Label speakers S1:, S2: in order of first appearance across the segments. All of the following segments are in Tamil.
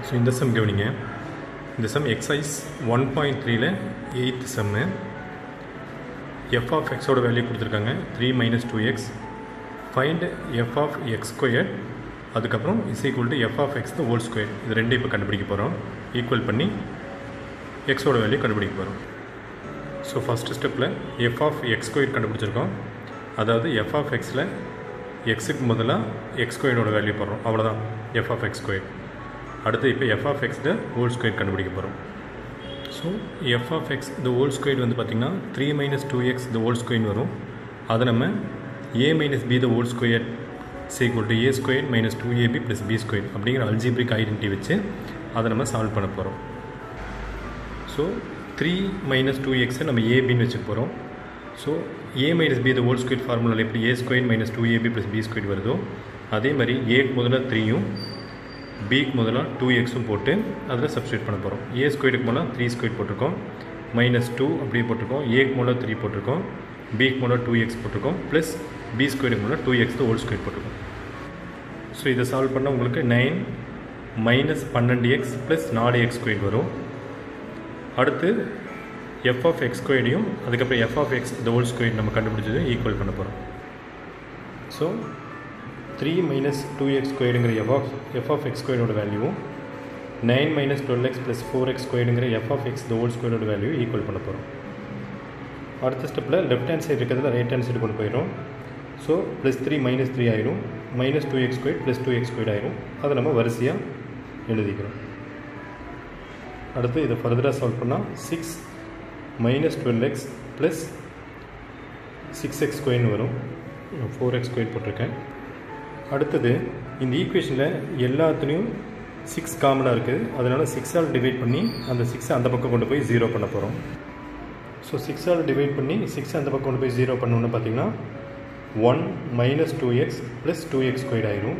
S1: ஸோ இந்த சம் கவனிங்க இந்த சம் எக்ஸைஸ் ஒன் பாயிண்ட் த்ரீல எயித் சம்மு எஃப் ஆஃப் எக்ஸோட வேல்யூ கொடுத்துருக்காங்க three minus two X find F of X square அதுக்கப்புறம் is equal to F of X the whole square இது ரெண்டும் இப்போ கண்டுபிடிக்க போகிறோம் ஈக்குவல் பண்ணி எக்ஸோட வேல்யூ கண்டுபிடிக்க போகிறோம் ஸோ ஃபஸ்ட்டு ஸ்டெப்பில் எஃப் ஆஃப் எக்ஸ் ஸ்கொயர் கண்டுபிடிச்சிருக்கோம் அதாவது எஃப் ஆஃப் எக்ஸில் எக்ஸுக்கு முதலாக எக்ஸ் ஸ்கொயரோட வேல்யூ போடுறோம் அவ்வளோதான் எஃப் ஆஃப் எக்ஸ் ஸ்கொயர் அடுத்து இப்போ f of X the whole square கண்டுபிடிக்க போகிறோம் so f of X the whole square வந்து பார்த்திங்கன்னா three minus two x the whole square வரும் அதை நம்ம a minus b the whole square equal to a square minus two ab plus b square அப்படிங்கிற அல்ஜிப்ரிக் ஐடென்டி வச்சு அதை நம்ம சால்வ் பண்ண போகிறோம் ஸோ த்ரீ மைனஸ் டூ எக்ஸை நம்ம ஏபின்னு வச்சுக்க போகிறோம் so a minus b the whole square ஃபார்முலாவில் எப்படி a square minus two ab plus b square வருதோ அதே மாதிரி ஏக்கு முதல்ல த்ரீயும் பிக்கு முதலாக டூ எக்ஸும் போட்டு அதில் சப்ஸ்டியூட் பண்ண போகிறோம் ஏ ஸ்கொயருக்கு மூலம் த்ரீ ஸ்கொயர் போட்டிருக்கோம் மைனஸ் டூ அப்படியே போட்டிருக்கோம் ஏக்கு மூலம் த்ரீ போட்டிருக்கோம் பிக்கு மூலம் டூ எக்ஸ் போட்டிருக்கோம் ப்ளஸ் பி ஸ்கொயருக்கு மூலம் டூ எக்ஸ் ஹோல் ஸ்கொயர் போட்டிருக்கோம் ஸோ இதை சால்வ் பண்ணால் உங்களுக்கு நைன் மைனஸ் பன்னெண்டு எக்ஸ் ப்ளஸ் நாலு எக்ஸ் ஸ்கொயர் வரும் அடுத்து எஃப் ஆஃப் எக்ஸ் ஸ்கொயரையும் அதுக்கப்புறம் f of X the whole square நம்ம கண்டுபிடிச்சது ஈக்குவல் பண்ண போகிறோம் so three minus two x ஸ்கொயருங்கிற f of f of X ஸ்கொயரோட வேல்யூவும் nine minus twelve x plus four x ஸ்கொயருங்கிற f of X the whole ஸ்கொயரோட வேல்யூ ஈக்குவல் பண்ண போகிறோம் அடுத்த ஸ்டெப்பில் லெஃப்ட் ஹேண்ட் சைடு இருக்கிறதுல ரைட் ஹேண்ட் சைடு கொண்டு போயிடும் so plus three minus three ஆயிரும் minus two x square plus two x square ஆயிரும் அதை நம்ம வரிசையாக எழுதிக்கிறோம் அடுத்து இதை ஃபர்தராக சால்வ் பண்ணால் six minus twelve x plus six x ஸ்கொயர்னு வரும் ஃபோர் எக்ஸ் ஸ்கொயர் போட்டிருக்கேன் அடுத்தது இந்த ஈக்குவேஷனில் எல்லாத்துலேயும் சிக்ஸ் காமனாக இருக்குது அதனால் சிக்ஸால் டிவைட் பண்ணி அந்த சிக்ஸை அந்த பக்கம் கொண்டு போய் ஜீரோ பண்ண போகிறோம் ஸோ சிக்ஸால் டிவைட் பண்ணி சிக்ஸ் அந்த பக்கம் கொண்டு போய் ஜீரோ பண்ணோன்னு பார்த்தீங்கன்னா one minus two x plus two x square ஆயிரும்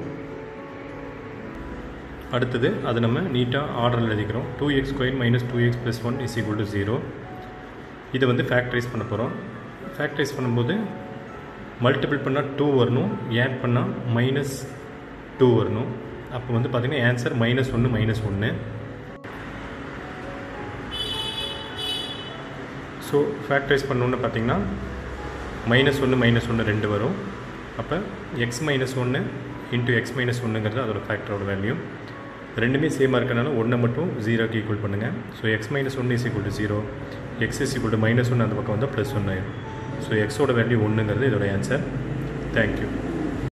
S1: அடுத்தது அது நம்ம நீட்டாக ஆர்டரில் எழுதிக்கிறோம் two x square minus two x plus one is equal to zero இதை வந்து ஃபேக்டரைஸ் பண்ண போகிறோம் ஃபேக்டரைஸ் பண்ணும்போது மல்டிபிள் பண்ணால் டூ வரணும் ஆட் பண்ணால் மைனஸ் டூ வரணும் அப்போ வந்து பார்த்திங்கன்னா ஆன்சர் மைனஸ் ஒன்று மைனஸ் ஒன்று ஸோ ஃபேக்டரைஸ் பண்ணோன்னு பார்த்தீங்கன்னா மைனஸ் ஒன்று மைனஸ் ஒன்று ரெண்டு வரும் அப்போ எக்ஸ் மைனஸ் ஒன்று இன்ட்டு எக்ஸ் மைனஸ் ஒன்றுங்கிறது அதோட ஃபேக்டரோட வேல்யூ ரெண்டுமே சேமாக இருக்கனால ஒன்றை மட்டும் ஜீரோக்கு ஈக்குவல் பண்ணுங்கள் ஸோ எக்ஸ் மைனஸ் ஒன்று is equal to zero x is equal to minus ஒன்று அந்த பக்கம் வந்தால் ப்ளஸ் ஒன்று ஆயிடும் ஸோ எக்ஸோட வேல்யூ ஒன்றுங்கிறது இதோட ஆன்சர் தேங்க்யூ